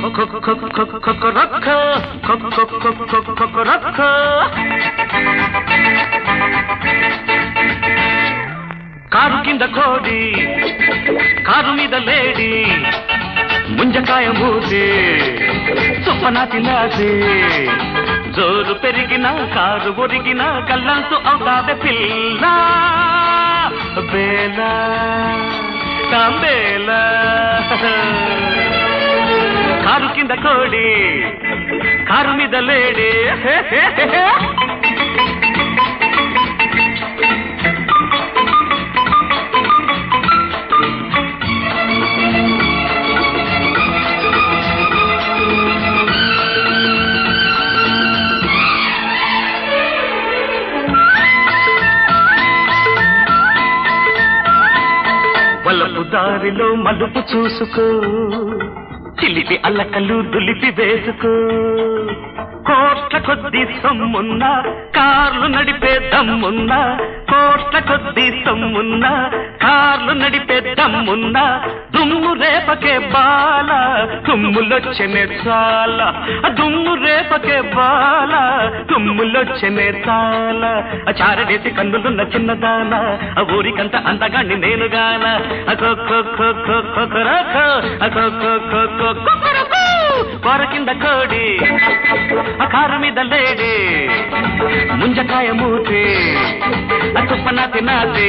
కొక్కొక్కొక్కొక్కొక్కొరొక్క, కొక్కొక్కొక్కొక్కొక్కొరొక్క. Car కింద కోడి car మీద లేడి ముంజకాయ మూసి చుప్పనాటి నాసి జోరు పెరిగిన కారు ఒరిగిన కల్లంతు అవుతావే పిల్ల బేల తాంబేల కారు కింద కోడి కారు మీద లేడి వలపు దారిలో మలుపు చూసుకో చిలిపి అల్లకలు దులిపి వేసుకో కోట్ల కొద్ది సొమ్మున్నా కార్లు నడిపే దమ్మున్నా కోట్ల కొద్ది సొమ్మున్నా కార్లు నడిపే దమ్మున్నా దుమ్ము రేపకే బాల తుమ్ములొచ్చనే చాలా ఆ దుమ్ము రేపకే బాల తుమ్ములొచ్చనే చాలా ఆ చారడేసి కన్నులున్న చిన్నదాన ఆ ఊరికంత అందగాన్ని నేనుగాన ఆ కో కో కో కో కొకరకో, ఆ కో కో కో కో కొకరకో. కూర కింద కోడి ఆ కారు మీద లేడి ముంజకాయ మూతి ఆ తుప్పన తినాది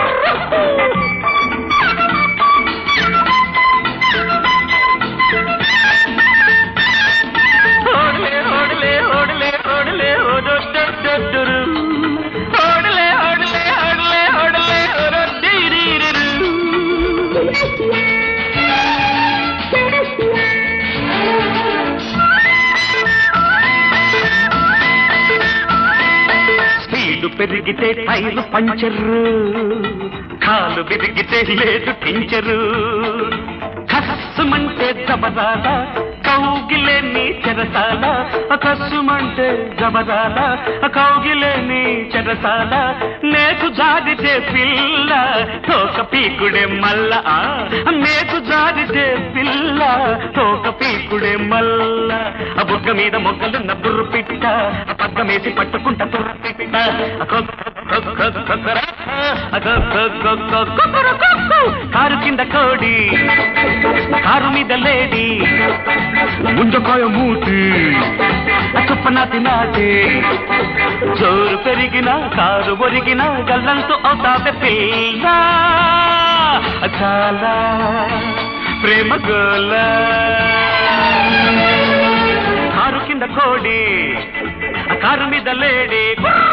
ఓడలే ఓడలే ఓడలే ఓడలే ఓడొడ్డొడ్డొడ్డురు. ఓడలే ఓడలే ఓడలే ఓడలే ఓడొడ్డిరిరిరు. స్పీడు పెరిగితే టైరు పంచరు కాలు విరిగితే లేదు టించరు కస్సుమంటే జబదాల కౌగిలే నీ చెరసాల కస్సుమంటే జబదాల కౌగిలే నీ చెరసాల నేకు జారితే పిల్ల తోక పీకుడే మల్ల మేకు జారితే పిల్ల తోక పీకుడే మల్ల ఆ బుగ్గ మీద మొగ్గలున్న బుర్రు పిట్ట ఆ పగ్గమేసి పట్టుకుంట బుర్ర పిట్ట ఆ కొ- కొ- కొ- కొక్కర, ఆ కొ- కొ- కొ- కొ- కొక్కర కొక్కు. కారు కింద కోడి కారు మీద లేడి ముంజకాయ మూతి ఆ చుప్పన తినాది జోరు పెరిగిన కారు ఒరిగిన గల్లంతో అవుతావే పిల్ల చాలా ప్రేమ గోల కారు కింద కోడి ఆ కారు మీద లేడి